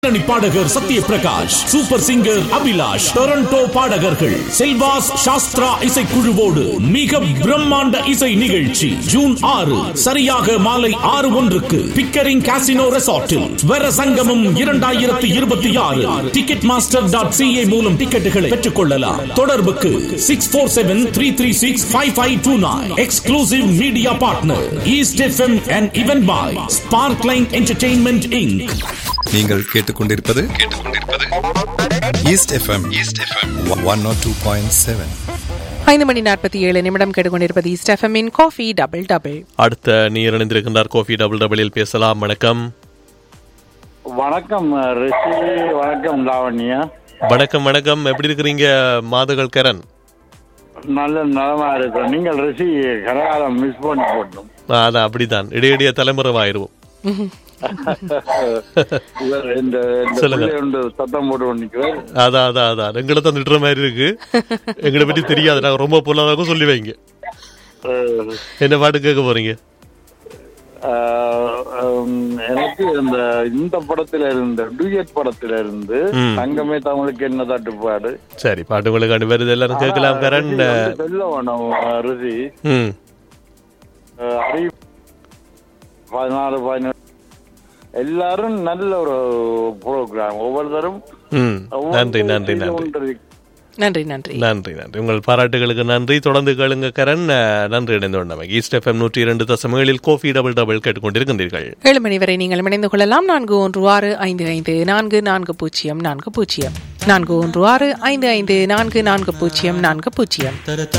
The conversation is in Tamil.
பின்னணி பாடகர் Sathyaprakash super singer Abhilash Toronto பாடகர்கள் செல்வாஸ் சாஸ்திரா இசைக்குழுவோடு மிக பிரம்மாண்ட இசை நிகழ்ச்சி ஜூன் ஆறு சரியாக மாலை ஆறு ஒன்றுக்கு பிக்கரிங் காசினோ ரெசார்ட்டில் ஸ்வர சங்கமம் இரண்டாயிரத்தி இருபத்தி ஆறு டிக்கெட் மாஸ்டர் டாட் சிஏ மூலம் டிக்கெட்டுகளை பெற்றுக் கொள்ளலாம் தொடர்புக்கு six four seven three three six five five two nine exclusive media partner East FM and event by Spark Line Entertainment Inc நீங்கள் கேட்டுக்கொண்டிருப்பது கேட்டுக்கொண்டிருப்பது East FM East FM one nought two point seven ஐந்து மணி நாற்பத்தி ஏழு நிமிடம் கேட்டுக்கொண்டிருப்பது ஈஸ்ட் எஃப்எம்மின் காஃபி டபுள் டபுள் அடுத்த நீர் இணைந்திருக்கின்றார் கோஃபி டபுள் டபுளில் பேசலாம் வணக்கம் வணக்கம் ரிஷி வணக்கம் லாவண்யா வணக்கம் வணக்கம் எப்படி இருக்கிறீங்க மாதகள் கரண் நல்ல நலமா இருக்கிறோம் நீங்கள் ரிஷி கரகாலம் மிஸ் பண்ணி போட்டோம் ஆ, அதான் அப்படிதான் இடையிடைய தலைமுறைவாயிருவோம் இவர் இந்த இந்த சொல்லுங்க. பிள்ளை ஒன்று சத்தம் போட்டு நிற்கிறார் அதான் அதான் அதான் எங்களை தான் திட்டுற மாதிரி இருக்கு எங்களை பற்றி தெரியாது நாங்கள் ரொம்ப பொருளாதாரம் சொல்லி வைங்க அஹ், என்ன பாட்டு கேட்க போறீங்க அஹ், உம், எனக்கு இந்த இந்த படத்துல இருந்து டூயட் படத்துல இருந்து ம். தங்கமே தமிழுக்கு என்ன தட்டுப்பாடு சரி பாட்டு உங்களுக்கு அனு வருது எல்லாரும் கேட்கலாம் கரண் ரிஷி வந்து சொல்ல வேணும் அஹ், ரிஷி ம் அஹ், அறி பதினாறு பதினேழு எல்லாரும் நல்ல ஒரு ப்ரோக்ராம் ஒவ்வொருத்தரும் ம் நன்றி நன்றி ஒவ்வொரு நன்றி ஒன்று நன்றி நன்றி நன்றி நன்றி உங்கள் பாராட்டுகளுக்கு நன்றி தொடர்ந்து கேளுங்க கரண் அஹ், நன்றி இணைந்து கொண்டமை ஈஸ்ட் எஃப்எம் நூற்றி இரண்டு தசமங்களில் கோஃபி டபுள் டபுள் கேட்டுக்கொண்டிருக்கின்றீர்கள் ஏழு மணி வரை நீங்கள் இணைந்து கொள்ளலாம் நான்கு ஒன்று ஆறு ஐந்து ஐந்து நான்கு நான்கு பூஜ்ஜியம் நான்கு பூஜ்ஜியம் நான்கு ஒன்று ஆறு ஐந்து ஐந்து நான்கு நான்கு பூஜ்ஜியம் நான்கு பூஜ்ஜியம்